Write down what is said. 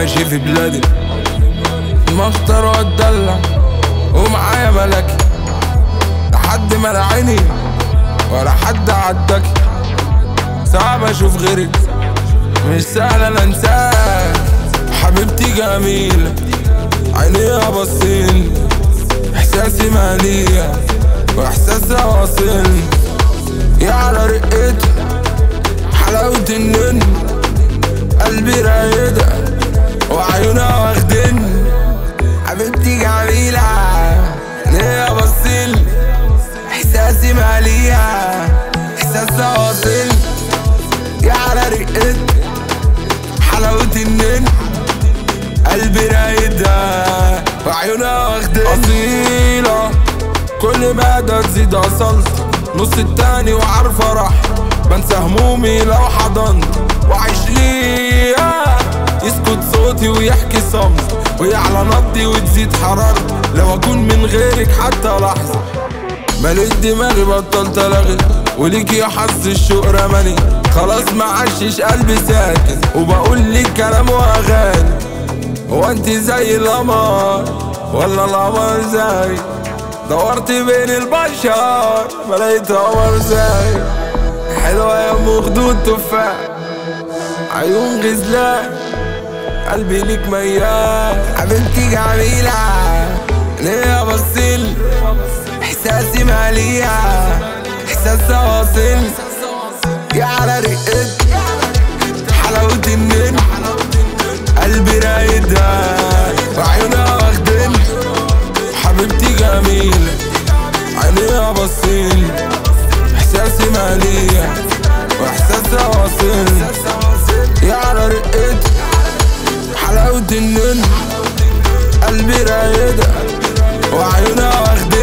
ماشي في بلادي مختار واتدلع ومعايا ملكي لحد ما لا عيني ولا حد عدك صعب اشوف غيرك مش سهل انا انساك حبيبتي جميلة عينيها بصين احساسي مالية واحساسها واصل يا على رقتها حلاوة النن قلبي رايدة وعيونها واخدني حبيبتي جميلة عينيها بصين احساسي مالية احساسها واصل يا على رقتها حلاوة النن قلبي رايدة وعيونها واخدني أصيلة كل ما ده تزيد أصلت نص التاني وعارفة راح بنسى همومي لو حضنت وعيش ليها يسكت صوتي ويحكي صمت ويعلى نبضي وتزيد حرارتي لو أكون من غيرك حتى لحظة مليت دماغي بطلت الغي وليكي يا حظ الشوق رماني خلاص ما عشش قلبي ساكن وبقول لك كلام واغاني هو انت زي القمر ولا القمر زي دورت بين البشر ما لقيت قمر زي حلوة يا ام خدود تفاح عيون غزلان قلبي ليك ميال حبيبتي جميلة ليه بصيل احساسي مالية احساسها واصل يا على رقت حلاوة النن قلبي رايدة وعيونها واخدني حبيبتي جميلة عينيها بصيل احساسي مالية واحساسها واصل يا على رقت حلاوة النن قلبي رايدة وعيونها واخدني